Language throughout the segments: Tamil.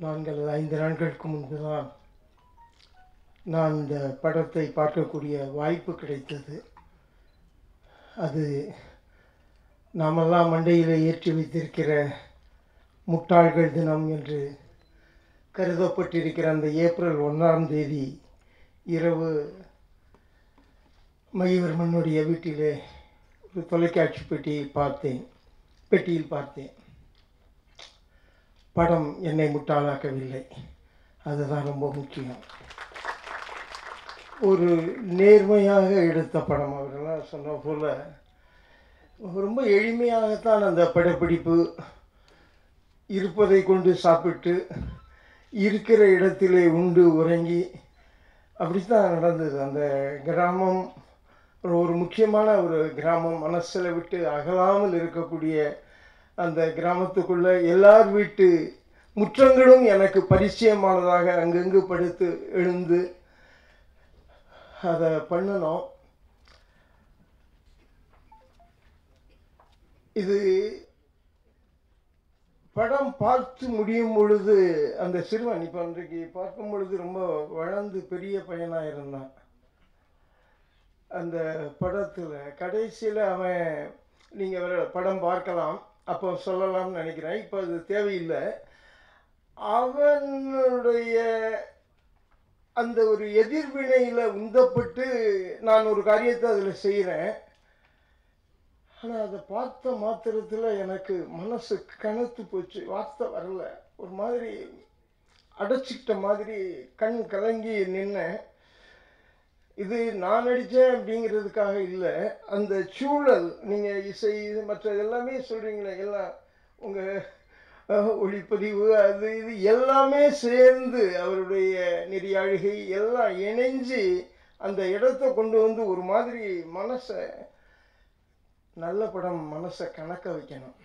நான்கு ஐந்து நாட்களுக்கு முன்பு தான் நான் இந்த படத்தை பார்க்கக்கூடிய வாய்ப்பு கிடைத்தது அது நாமெல்லாம் மண்டையில் ஏற்றி வைத்திருக்கிற முட்டாள்கள் தினம் என்று கருதப்பட்டிருக்கிற அந்த ஏப்ரல் ஒன்றாம் தேதி இரவு மகிவர்மனுடைய வீட்டிலே ஒரு தொலைக்காட்சி பெட்டியை பார்த்தேன் பெட்டியில் பார்த்தேன் படம் என்னை முட்டாளாக்கவில்லை அதுதான் ரொம்ப முக்கியம் ஒரு நேர்மையாக எடுத்த படம் அவரெல்லாம் சொன்ன போல் ரொம்ப எளிமையாகத்தான் அந்த படப்பிடிப்பு இருப்பதை கொண்டு சாப்பிட்டு இருக்கிற இடத்திலே உண்டு உறங்கி அப்படித்தான் நடந்தது அந்த கிராமம் ஒரு ஒரு முக்கியமான ஒரு கிராமம் மனசில் விட்டு அகலாமல் இருக்கக்கூடிய அந்த கிராமத்துக்குள்ள எல்லார் வீட்டு முற்றங்களும் எனக்கு பரிச்சயமானதாக அங்கங்கு படுத்து எழுந்து அதை பண்ணினோம் இது படம் பார்த்து முடியும் பொழுது அந்த சிறுவன் இப்போ அன்றைக்கு பார்க்கும் பொழுது ரொம்ப வளர்ந்து பெரிய பையனாக இருந்தான் அந்த படத்தில் கடைசியில் அவன் நீங்கள் படம் பார்க்கலாம் அப்போ சொல்லலாம்னு நினைக்கிறேன் இப்போ அது தேவையில்லை அவனுடைய அந்த ஒரு எதிர்வினையில் உந்தப்பட்டு நான் ஒரு காரியத்தை அதில் செய்கிறேன் ஆனால் அதை பார்த்த மாத்திரத்தில் எனக்கு மனசு கனத்து போச்சு வார்த்தை வரல ஒரு மாதிரி அடைச்சிக்கிட்ட மாதிரி கண் கலங்கி நின்னேன் இது நான் நடித்தேன் அப்படிங்கிறதுக்காக இல்லை அந்த சூழல் நீங்கள் இசை இது மற்ற எல்லாமே சொல்கிறீங்களே எல்லாம் உங்கள் ஒளிப்பதிவு அது இது எல்லாமே சேர்ந்து அவருடைய நெறிய அழுகை எல்லாம் இணைஞ்சு அந்த இடத்த கொண்டு வந்து ஒரு மாதிரி மனசை நல்ல படம் மனசை கணக்க வைக்கணும்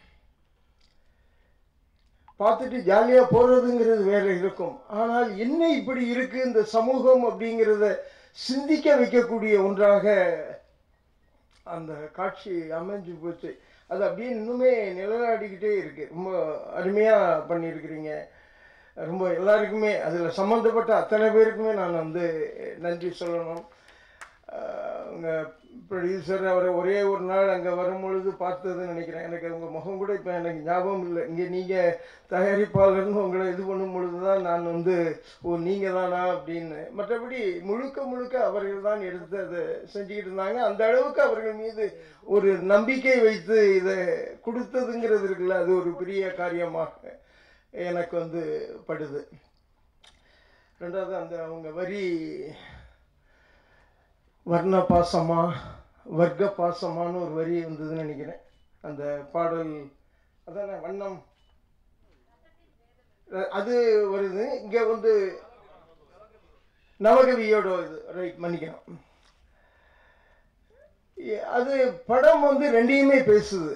பார்த்துட்டு ஜாலியாக போகிறதுங்கிறது வேற இருக்கும் ஆனால் என்ன இப்படி இருக்குது இந்த சமூகம் அப்படிங்கிறத சிந்திக்க வைக்கக்கூடிய ஒன்றாக அந்த காட்சி அமைஞ்சு போச்சு அது அப்படியே இன்னுமே நிழலாடிக்கிட்டே இருக்குது ரொம்ப அருமையாக பண்ணியிருக்கிறீங்க ரொம்ப எல்லாருக்குமே அதில் சம்மந்தப்பட்ட அத்தனை பேருக்குமே நான் வந்து நன்றி சொல்லணும் உங்கள் ப்ரொடியூசர் அவரை ஒரே ஒரு நாள் அங்கே வரும்பொழுது பார்த்ததுன்னு நினைக்கிறேன் எனக்கு உங்கள் முகம் கூட இப்போ எனக்கு ஞாபகம் இல்லை இங்கே நீங்கள் தயாரிப்பாளர்னு உங்களை இது பண்ணும் பொழுது தான் நான் வந்து ஓ நீங்கள் தானா அப்படின்னு மற்றபடி முழுக்க முழுக்க அவர்கள் தான் எடுத்து அதை செஞ்சுக்கிட்டு இருந்தாங்க அந்த அளவுக்கு அவர்கள் மீது ஒரு நம்பிக்கை வைத்து இதை கொடுத்ததுங்கிறது இருக்குல்ல அது ஒரு பெரிய காரியமாக எனக்கு வந்து படுது ரெண்டாவது அந்த அவங்க வரி வர்ண பாசமா வர்க்க பாசமான்னு ஒரு வரி வந்ததுன்னு நினைக்கிறேன் அந்த பாடல் அதான வண்ணம் அது வருது இங்கே வந்து நவகவியோட இது ரைட் மன்னிக்கணும் அது படம் வந்து ரெண்டையுமே பேசுது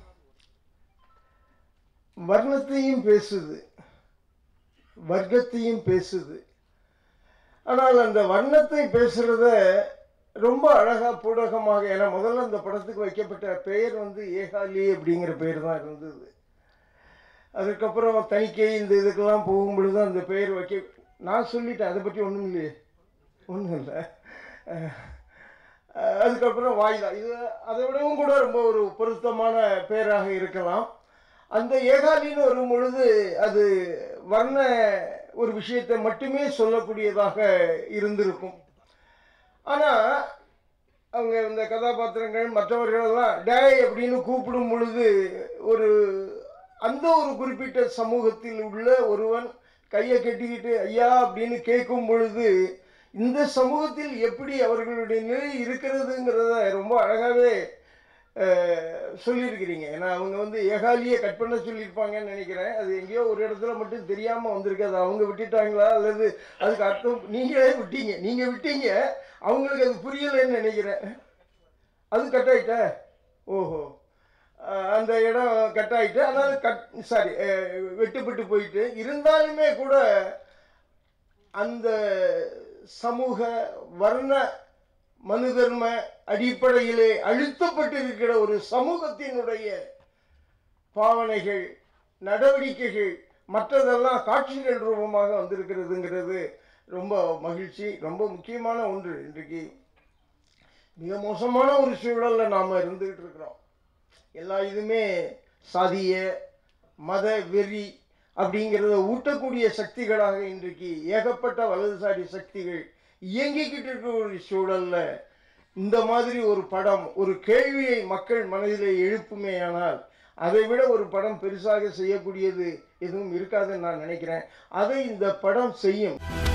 வர்ணத்தையும் பேசுது வர்க்கத்தையும் பேசுது ஆனால் அந்த வர்ணத்தை பேசுகிறத ரொம்ப அழகாக பூடகமாக ஏன்னா முதல்ல அந்த படத்துக்கு வைக்கப்பட்ட பெயர் வந்து ஏகாலி அப்படிங்கிற பெயர் தான் இருந்தது அதுக்கப்புறம் தணிக்கை இந்த இதுக்கெல்லாம் போகும்பொழுது அந்த பெயர் வைக்க நான் சொல்லிட்டேன் அதை பற்றி ஒன்றும் இல்லையே ஒன்றும் இல்லை அதுக்கப்புறம் வாய்தா இது அதை விடவும் கூட ரொம்ப ஒரு பொருத்தமான பெயராக இருக்கலாம் அந்த ஏகாலின்னு வரும் பொழுது அது வர்ண ஒரு விஷயத்தை மட்டுமே சொல்லக்கூடியதாக இருந்திருக்கும் ஆனால் அவங்க இந்த கதாபாத்திரங்கள் மற்றவர்களெல்லாம் டேய் அப்படின்னு கூப்பிடும் பொழுது ஒரு அந்த ஒரு குறிப்பிட்ட சமூகத்தில் உள்ள ஒருவன் கையை கட்டிக்கிட்டு ஐயா அப்படின்னு கேட்கும் பொழுது இந்த சமூகத்தில் எப்படி அவர்களுடைய நிலை இருக்கிறதுங்கிறத ரொம்ப அழகாகவே சொல்லியிருக்கிறீங்க ஏன்னா அவங்க வந்து ஏகாலியை கட் பண்ண சொல்லியிருப்பாங்கன்னு நினைக்கிறேன் அது எங்கேயோ ஒரு இடத்துல மட்டும் தெரியாமல் வந்திருக்கு அது அவங்க விட்டுட்டாங்களா அல்லது அதுக்கு அர்த்தம் நீங்களே விட்டீங்க நீங்கள் விட்டீங்க அவங்களுக்கு அது புரியலைன்னு நினைக்கிறேன் அது கட் ஆயிட்ட ஓஹோ அந்த இடம் கட் ஆகிட்டு அதனால் கட் சாரி வெட்டுப்பட்டு போயிட்டு இருந்தாலுமே கூட அந்த சமூக வர்ண மனு தர்ம அடிப்படையிலே அழுத்தப்பட்டிருக்கிற ஒரு சமூகத்தினுடைய பாவனைகள் நடவடிக்கைகள் மற்றதெல்லாம் காட்சிகள் ரூபமாக வந்திருக்கிறதுங்கிறது ரொம்ப மகிழ்ச்சி ரொம்ப முக்கியமான ஒன்று இன்றைக்கு மிக மோசமான ஒரு சூழலில் நாம் இருந்துகிட்டு இருக்கிறோம் எல்லா இதுவுமே சாதிய மத வெறி அப்படிங்கிறத ஊட்டக்கூடிய சக்திகளாக இன்றைக்கு ஏகப்பட்ட வலதுசாரி சக்திகள் இயங்கிக்கிட்டு இருக்கிற ஒரு சூழல்ல இந்த மாதிரி ஒரு படம் ஒரு கேள்வியை மக்கள் மனதிலே எழுப்புமேயானால் அதை விட ஒரு படம் பெருசாக செய்யக்கூடியது எதுவும் இருக்காதுன்னு நான் நினைக்கிறேன் அதை இந்த படம் செய்யும்